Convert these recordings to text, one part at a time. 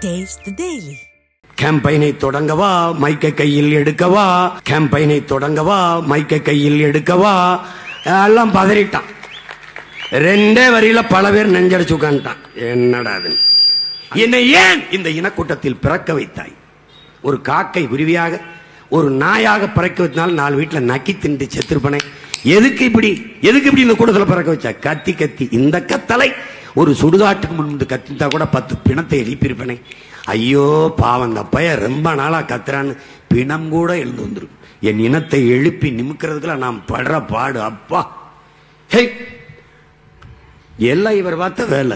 Taste the Daily. கேம்பைனை தொடங்கவா மைக்கை கையில் எடுக்கவா கேம்பைனை தொடங்கவா மைக்கை கையில் எடுக்கவா எல்லாம் பதறிட்டான் ரெண்டே வரியில பல பேர் நெஞ்சடிச்சு உட்காந்துட்டான் என்னடா அது என்னை ஏன் இந்த இனக்கூட்டத்தில் பிறக்க வைத்தாய் ஒரு காக்கை குருவியாக ஒரு நாயாக பிறக்க வைத்தால் நாலு வீட்டுல நக்கி திண்டு செத்துருப்பனே எதுக்கு இப்படி எதுக்கு இப்படி இந்த கூட்டத்தில் பிறக்க வச்சா கத்தி கத்தி இந்த கத்தலை ஒரு சுடுகாட்டுக்கு முன்பு கத்தித்தா கூட பத்து பிணத்தை எழுப்பியிருப்பனே ஐயோ பாவம் அந்த பையன் ரொம்ப நாளா கத்துறான்னு பிணம் கூட எழுந்து வந்துரும் என் இனத்தை எழுப்பி நிமிக்கிறதுக்குள்ள நான் படுற பாடு அப்பா ஹே எல்லாம் இவர் பார்த்த வேலை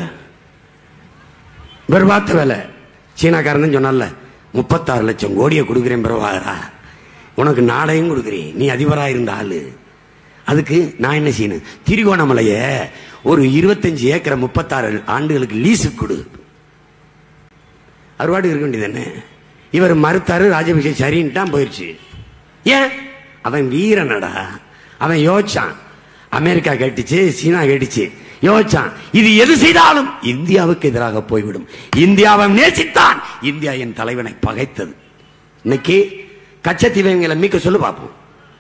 இவர் பார்த்த வேலை சீனாக்காரன் சொன்னால முப்பத்தாறு லட்சம் கோடியை கொடுக்குறேன் பிரபாகரா உனக்கு நாடையும் கொடுக்குறேன் நீ அதிபராக இருந்த ஆளு அதுக்கு நான் என்ன செய்யணும் திரிகோணமலைய ஒரு இருபத்தஞ்சு ஏக்கரை முப்பத்தாறு ஆண்டுகளுக்கு லீஸுக்கு கொடு அவர் பாட்டுக்கு இருக்க வேண்டியது என்ன இவர் மறுத்தாரு ராஜபக்ஷ சரின்ட்டான் போயிடுச்சு ஏன் அவன் வீரனடா அவன் யோசிச்சான் அமெரிக்கா கேட்டுச்சு சீனா கேட்டுச்சு யோசிச்சான் இது எது செய்தாலும் இந்தியாவுக்கு எதிராக போய்விடும் இந்தியாவை நேசித்தான் இந்தியா என் தலைவனை பகைத்தது இன்னைக்கு கச்சத்தீவங்களை மீட்க சொல்லு பார்ப்போம்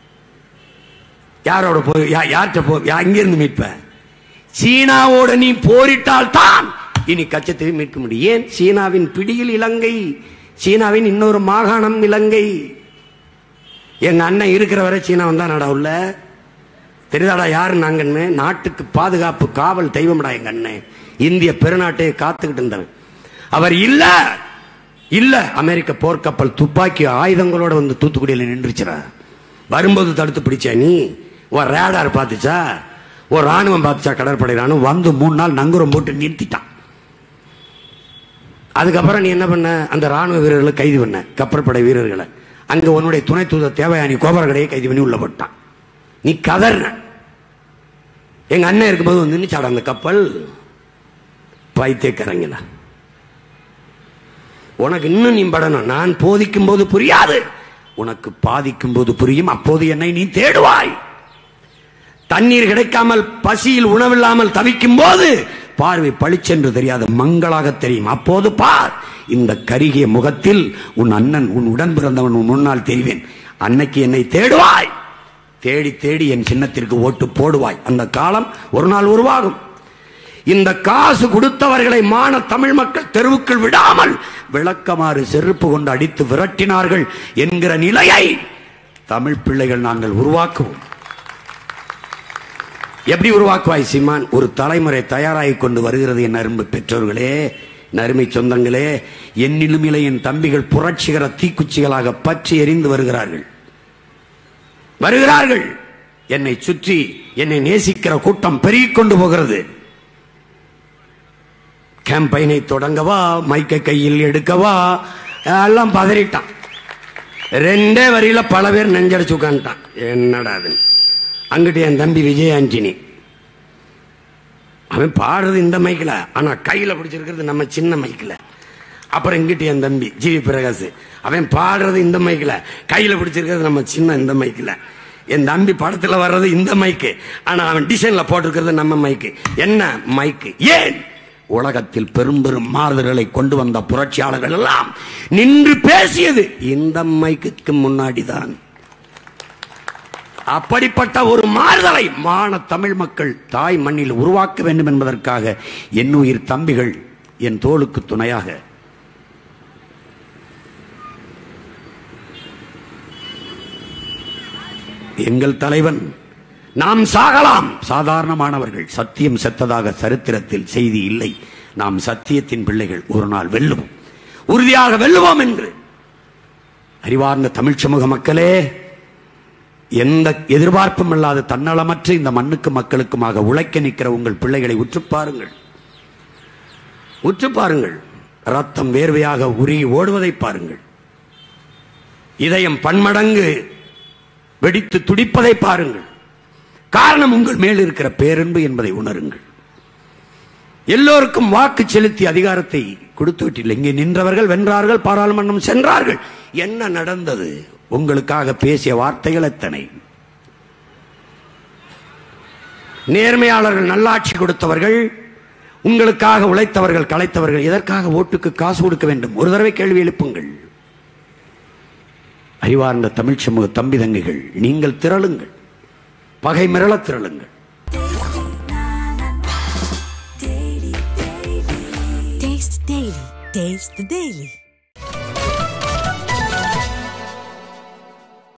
யாரோட போய் யா- யார்கிட்ட போ யா- இங்கிருந்து மீட்ப சீனாவோட நீ போரிட்டால் தான் இனி கச்சத்தீவை மீட்க முடியும் ஏன் சீனாவின் பிடியில் இலங்கை சீனாவின் இன்னொரு மாகாணம் இலங்கை எங்க அண்ணன் இருக்கிற வரை சீனா வந்தா நடா உள்ள தெரியுதாடா யாரு நாங்கன்னு நாட்டுக்கு பாதுகாப்பு காவல் தெய்வம்டா எங்க அண்ணன் இந்திய பெருநாட்டையை காத்துக்கிட்டு இருந்தவன் அவர் இல்ல இல்ல அமெரிக்க போர்க்கப்பல் துப்பாக்கி ஆயுதங்களோட வந்து தூத்துக்குடியில் நின்றுச்சுடா வரும்போது தடுத்து பிடிச்சா நீ ஒரு ரேடார் பார்த்துச்சா ஒரு ராணுவம் பார்த்துச்சா கடற்படை ராணுவம் வந்து மூணு நாள் நங்குரம் போட்டு நிறுத்திட்டான் அதுக்கப்புறம் நீ என்ன பண்ண அந்த ராணுவ வீரர்களை கைது பண்ண கப்பற்படை வீரர்களை அங்க உன்னுடைய துணை தூதர் தேவயானி கோபரகடையை கைது பண்ணி உள்ள போட்டான் நீ கதர்ன எங்க அண்ணன் இருக்கும்போது வந்து நின்னுச்சாடா அந்த கப்பல் பைத்தியக்காரங்களா உனக்கு இன்னும் நீ படணும் நான் போதிக்கும் போது புரியாது உனக்கு பாதிக்கும் போது புரியும் அப்போது என்னை நீ தேடுவாய் தண்ணீர் கிடைக்காமல் பசியில் உணவில்லாமல் தவிக்கும் போது பார்வை பளிச்சென்று தெரியாத மங்களாக தெரியும் அப்போது பார் இந்த கருகிய முகத்தில் உன் அண்ணன் உன் உடன் பிறந்தவன் உன் முன்னால் தெரிவேன் அன்னைக்கு என்னை தேடுவாய் தேடி தேடி என் சின்னத்திற்கு ஓட்டு போடுவாய் அந்த காலம் ஒரு நாள் உருவாகும் இந்த காசு கொடுத்தவர்களை மான தமிழ் மக்கள் தெருவுக்குள் விடாமல் விளக்கமாறு செருப்பு கொண்டு அடித்து விரட்டினார்கள் என்கிற நிலையை தமிழ் பிள்ளைகள் நாங்கள் உருவாக்குவோம் எப்படி உருவாக்குவாய் சீமான் ஒரு தலைமுறை தயாராகி கொண்டு வருகிறது என் அரும்பு பெற்றோர்களே என் அருமை சொந்தங்களே என்னிலும் இலை என் தம்பிகள் புரட்சிகர தீக்குச்சிகளாக பற்றி எரிந்து வருகிறார்கள் வருகிறார்கள் என்னை சுற்றி என்னை நேசிக்கிற கூட்டம் பெருகிக் கொண்டு போகிறது கேம்பைனை தொடங்கவா மைக்கை கையில் எடுக்கவா எல்லாம் பதறிட்டான் ரெண்டே வரியில பல பேர் நெஞ்சடிச்சு உட்காந்துட்டான் என்னடா அது அங்கிட்டு என் தம்பி விஜய் ஆண்டனி அவன் பாடுறது இந்த மைக்கில் ஆனா கையில பிடிச்சிருக்கிறது நம்ம சின்ன மைக்கில் அப்புறம் இங்கிட்டு என் தம்பி ஜிவி பிரகாஷ் அவன் பாடுறது இந்த மைக்கில் கையில பிடிச்சிருக்கிறது நம்ம சின்ன இந்த மைக்கில் என் தம்பி படத்துல வர்றது இந்த மைக்கு ஆனா அவன் டிசைன்ல போட்டிருக்கிறது நம்ம மைக்கு என்ன மைக்கு ஏன் உலகத்தில் பெரும் பெரும் மாறுதல்களை கொண்டு வந்த புரட்சியாளர்கள் எல்லாம் நின்று பேசியது இந்த மைக்குக்கு முன்னாடிதான் அப்படிப்பட்ட ஒரு மாறுதலை மான தமிழ் மக்கள் தாய் மண்ணில் உருவாக்க வேண்டும் என்பதற்காக என் உயிர் தம்பிகள் என் தோளுக்கு துணையாக எங்கள் தலைவன் நாம் சாகலாம் சாதாரணமானவர்கள் சத்தியம் செத்ததாக சரித்திரத்தில் செய்தி இல்லை நாம் சத்தியத்தின் பிள்ளைகள் ஒரு நாள் வெல்லுவோம் உறுதியாக வெல்லுவோம் என்று அறிவார்ந்த தமிழ் சமூக மக்களே எந்த எதிர்பார்ப்பும் இல்லாத தன்னலமற்ற இந்த மண்ணுக்கு மக்களுக்குமாக உழைக்க நிற்கிற உங்கள் பிள்ளைகளை உற்று பாருங்கள் உற்று பாருங்கள் ரத்தம் வேர்வையாக உருகி ஓடுவதை பாருங்கள் இதயம் பன்மடங்கு வெடித்து துடிப்பதை பாருங்கள் காரணம் உங்கள் மேல் இருக்கிற பேரன்பு என்பதை உணருங்கள் எல்லோருக்கும் வாக்கு செலுத்தி அதிகாரத்தை கொடுத்து விட்டில்லை இங்கே நின்றவர்கள் வென்றார்கள் பாராளுமன்றம் சென்றார்கள் என்ன நடந்தது உங்களுக்காக பேசிய வார்த்தைகள் எத்தனை நேர்மையாளர்கள் நல்லாட்சி கொடுத்தவர்கள் உங்களுக்காக உழைத்தவர்கள் களைத்தவர்கள் எதற்காக ஓட்டுக்கு காசு கொடுக்க வேண்டும் ஒரு தடவை கேள்வி எழுப்புங்கள் அறிவார்ந்த தமிழ் சமூக தம்பி தங்கைகள் நீங்கள் திரளுங்கள் பகை மிரள திரளுங்கள் Taste Daily. Taste the Daily.